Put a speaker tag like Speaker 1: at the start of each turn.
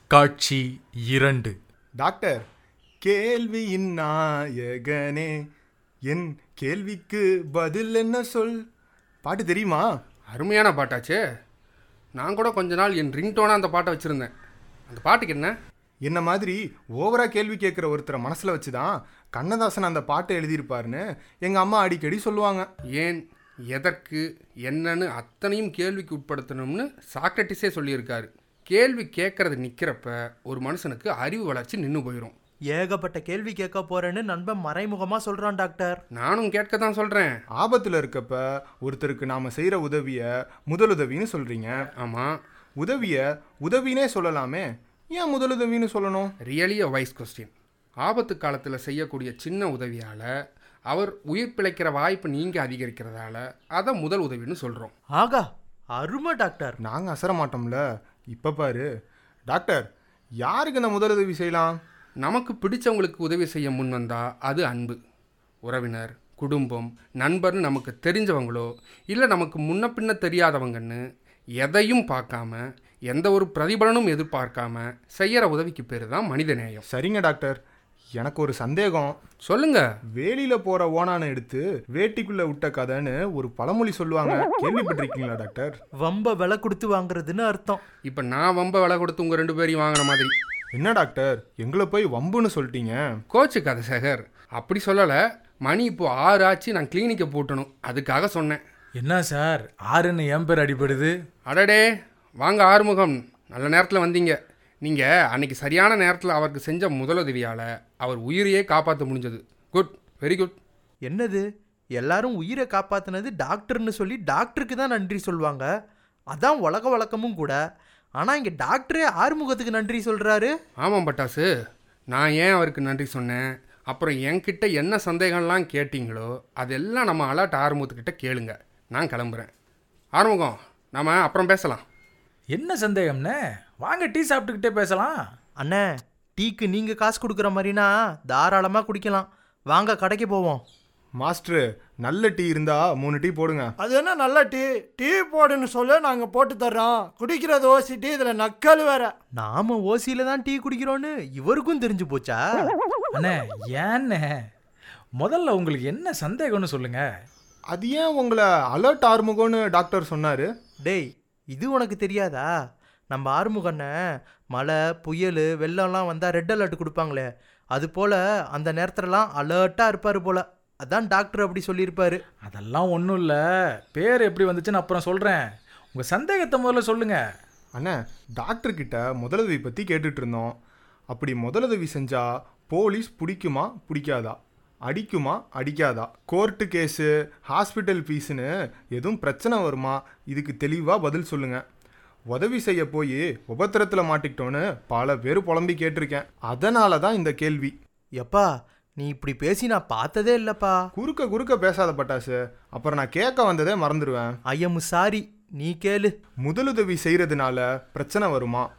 Speaker 1: காட்சி இரண்டு
Speaker 2: டாக்டர் கேள்வியின் நாயகனே என் கேள்விக்கு பதில் என்ன சொல் பாட்டு தெரியுமா
Speaker 3: அருமையான பாட்டாச்சே நான் கூட கொஞ்ச நாள் என் ரிங்டோனாக அந்த பாட்டை வச்சுருந்தேன் அந்த பாட்டுக்கு என்ன
Speaker 2: என்ன மாதிரி ஓவரா கேள்வி கேட்குற ஒருத்தரை மனசில் வச்சு தான் கண்ணதாசன் அந்த பாட்டை எழுதியிருப்பாருன்னு எங்கள் அம்மா அடிக்கடி சொல்லுவாங்க
Speaker 3: ஏன் எதற்கு என்னன்னு அத்தனையும் கேள்விக்கு உட்படுத்தணும்னு சாக்ரட்டிஸே சொல்லியிருக்காரு கேள்வி கேட்கறது நிற்கிறப்ப ஒரு மனுஷனுக்கு அறிவு வளர்ச்சி நின்று போயிடும்
Speaker 4: ஏகப்பட்ட கேள்வி கேட்க போறேன்னு நண்பன் மறைமுகமா சொல்றான் டாக்டர்
Speaker 3: நானும் கேட்க தான் சொல்கிறேன்
Speaker 2: ஆபத்தில் இருக்கப்ப ஒருத்தருக்கு நாம் செய்கிற உதவியை முதலுதவின்னு சொல்கிறீங்க
Speaker 3: ஆமாம்
Speaker 2: உதவியை உதவினே சொல்லலாமே ஏன் முதலுதவின்னு சொல்லணும்
Speaker 3: ரியலி அ வைஸ் கொஸ்டின் ஆபத்து காலத்தில் செய்யக்கூடிய சின்ன உதவியால் அவர் உயிர் பிழைக்கிற வாய்ப்பு நீங்கள் அதிகரிக்கிறதால அதை முதல் உதவின்னு சொல்கிறோம்
Speaker 4: ஆகா அருமை டாக்டர்
Speaker 2: நாங்கள் அசர மாட்டோம்ல இப்போ பாரு டாக்டர் யாருக்கு இந்த முதலுதவி செய்யலாம்
Speaker 3: நமக்கு பிடிச்சவங்களுக்கு உதவி செய்ய முன் வந்தா அது அன்பு உறவினர் குடும்பம் நண்பர்னு நமக்கு தெரிஞ்சவங்களோ இல்லை நமக்கு முன்ன பின்ன தெரியாதவங்கன்னு எதையும் பார்க்காம எந்த ஒரு பிரதிபலனும் எதிர்பார்க்காம செய்யற உதவிக்கு பேர் தான் மனிதநேயம்
Speaker 2: சரிங்க டாக்டர் எனக்கு ஒரு சந்தேகம்
Speaker 3: சொல்லுங்க
Speaker 2: வேலியில போற ஓனானை எடுத்து வேட்டிக்குள்ள விட்ட கதைன்னு ஒரு பழமொழி சொல்லுவாங்க கேள்விப்பட்டிருக்கீங்களா டாக்டர்
Speaker 4: வம்ப விலை கொடுத்து வாங்குறதுன்னு அர்த்தம்
Speaker 3: இப்போ நான் வம்ப விலை கொடுத்து உங்கள் ரெண்டு பேரையும் வாங்கின மாதிரி
Speaker 2: என்ன டாக்டர் எங்களை போய் வம்புன்னு சொல்லிட்டீங்க
Speaker 3: கோச்சு கதை சேகர் அப்படி சொல்லலை மணி இப்போ ஆறு ஆச்சு நான் கிளினிக்கை பூட்டணும் அதுக்காக சொன்னேன்
Speaker 1: என்ன சார் ஆறுன்னு என் பேர் அடிபடுது
Speaker 3: அடடே வாங்க ஆறுமுகம் நல்ல நேரத்தில் வந்தீங்க நீங்கள் அன்னைக்கு சரியான நேரத்தில் அவருக்கு செஞ்ச முதலுதவியால் அவர் உயிரையே காப்பாற்ற முடிஞ்சது குட் வெரி குட்
Speaker 4: என்னது எல்லாரும் உயிரை காப்பாத்துனது டாக்டர்னு சொல்லி டாக்டருக்கு தான் நன்றி சொல்லுவாங்க அதான் உலக வழக்கமும் கூட ஆனா இங்க டாக்டரே ஆறுமுகத்துக்கு நன்றி சொல்றாரு
Speaker 3: ஆமாம் பட்டாசு நான் ஏன் அவருக்கு நன்றி சொன்னேன் அப்புறம் என்கிட்ட என்ன சந்தேகம்லாம் கேட்டிங்களோ அதெல்லாம் நம்ம அலர்ட் ஆறுமுகத்துக்கிட்ட கேளுங்க நான் கிளம்புறேன் ஆறுமுகம் நாம அப்புறம் பேசலாம்
Speaker 1: என்ன சந்தேகம்னே வாங்க டீ சாப்பிட்டுக்கிட்டே பேசலாம்
Speaker 4: அண்ணே டீக்கு நீங்க காசு கொடுக்குற மாதிரினா தாராளமா குடிக்கலாம் வாங்க கடைக்கு போவோம்
Speaker 2: மாஸ்டர் நல்ல டீ இருந்தா மூணு டீ போடுங்க
Speaker 5: அது என்ன நல்ல டீ டீ போடுன்னு சொல்லு நாங்கள் போட்டு தர்றோம் குடிக்கிறது ஓசி டீ இதில் நக்கல் வேற
Speaker 4: நாம ஓசியில தான் டீ குடிக்கிறோன்னு இவருக்கும் தெரிஞ்சு போச்சா
Speaker 1: அண்ணே ஏன்னே முதல்ல உங்களுக்கு என்ன சந்தேகம்னு சொல்லுங்க
Speaker 2: அது ஏன் உங்களை அலர்ட் ஆறுமுகம்னு டாக்டர் சொன்னாரு
Speaker 4: டேய் இது உனக்கு தெரியாதா நம்ம ஆறுமுகண்ண மழை புயல் வெள்ளம்லாம் வந்தால் ரெட் அலர்ட் கொடுப்பாங்களே அது போல் அந்த நேரத்துலலாம் அலர்ட்டாக இருப்பார் போல அதான் டாக்டர் அப்படி சொல்லியிருப்பாரு
Speaker 1: அதெல்லாம் ஒன்றும் இல்லை பேர் எப்படி வந்துச்சுன்னு அப்புறம் சொல்கிறேன் உங்கள் சந்தேகத்தை முதல்ல சொல்லுங்க
Speaker 2: அண்ணா டாக்டர் கிட்ட முதலுதவி பற்றி கேட்டுட்டு இருந்தோம் அப்படி முதலுதவி செஞ்சா போலீஸ் பிடிக்குமா பிடிக்காதா அடிக்குமா அடிக்காதா கோர்ட்டு கேஸு ஹாஸ்பிட்டல் ஃபீஸுன்னு எதுவும் பிரச்சனை வருமா இதுக்கு தெளிவாக பதில் சொல்லுங்க உதவி செய்ய போய் உபத்திரத்தில் மாட்டிக்கிட்டோன்னு பல பேர் புலம்பி கேட்டிருக்கேன் அதனால தான் இந்த கேள்வி
Speaker 4: எப்பா நீ இப்படி பேசி நான் பார்த்ததே இல்லைப்பா
Speaker 2: குறுக்க குறுக்க பேசாத பட்டாசு அப்புறம் நான் கேட்க வந்ததே மறந்துடுவேன்
Speaker 4: ஐயம் சாரி நீ கேளு
Speaker 2: முதலுதவி செய்கிறதுனால பிரச்சனை வருமா